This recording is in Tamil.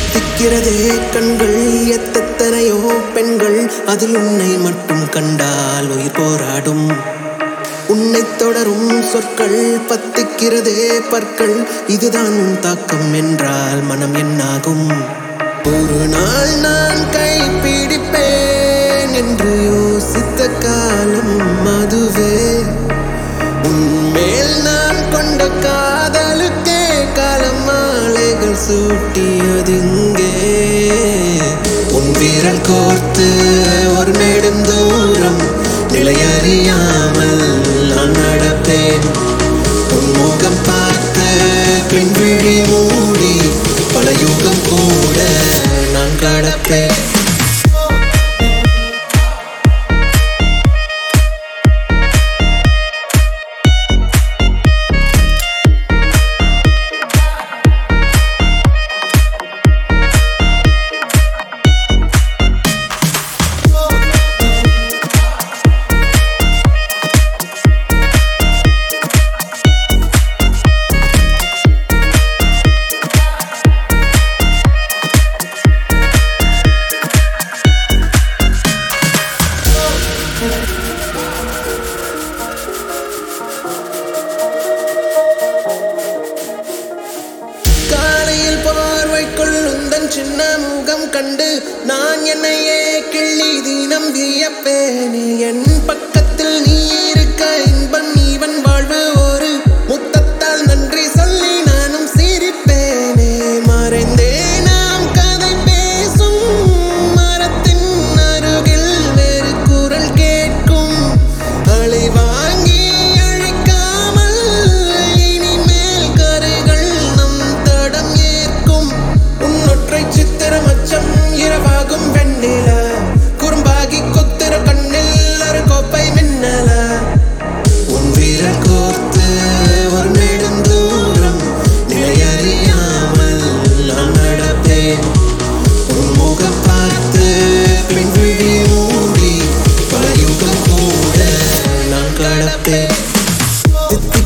பத்திக்கிறதே கண்கள் எத்தனையோ பெண்கள் அதில் உன்னை மட்டும் கண்டால் உயிர் போராடும் உன்னை தொடரும் சொற்கள் பத்திக்கிறதே பற்கள் இதுதான் உன் தாக்கம் என்றால் மனம் என்னாகும் ஒரு நாள் நான் கை பிடிப்பேன் என்று யோசித்த காலம் அதுவே உன்மேல் நான் கொண்ட காதலுக்கே காலம் மாலைகள் சூட்டியதிங்கே உன் வீரல் கோர்த்து ஒரு நெடும் தூரம் நிலையறியாமல் நான் நடப்பேன் உன் முகம் பார்த்து பின் விழி மூடி பல யுகம் கூட நான் கடப்பேன் காலையில் பார்வைக்குள் உந்தன் சின்ன முகம் கண்டு நான் என்னையே கிள்ளி தினம் வியப்பேனே என் பக்கத்தில் நீ இருக்க இன்பம் இவன் வாழ்வு ஒரு முத்தத்தால் நன்றி சொல்லி நானும் சிரிப்பேனே மறைந்தே நாம் கதை பேசும் மரத்தின் அருகில் வேறு குரல் கேட்கும் அலை வாங்கி அழைக்காமல் இனிமேல் கரைகள் நம் தடம் ஏற்கும் உன்னொற்றை சித்திரம் அச்சம் இரவாகும் வெண்ணில குறும்பாகி கொத்திர கண்ணில் ஒரு கோப்பை மின்னல உன் வீரல் கோர்த்து ஒரு நெடுந்தூரம் நிலையறியாமல் நான் நடப்பேன் உன் முகம் பார்த்து பின் விழி மூடி பல யுகம் கூட நான் கடப்பேன்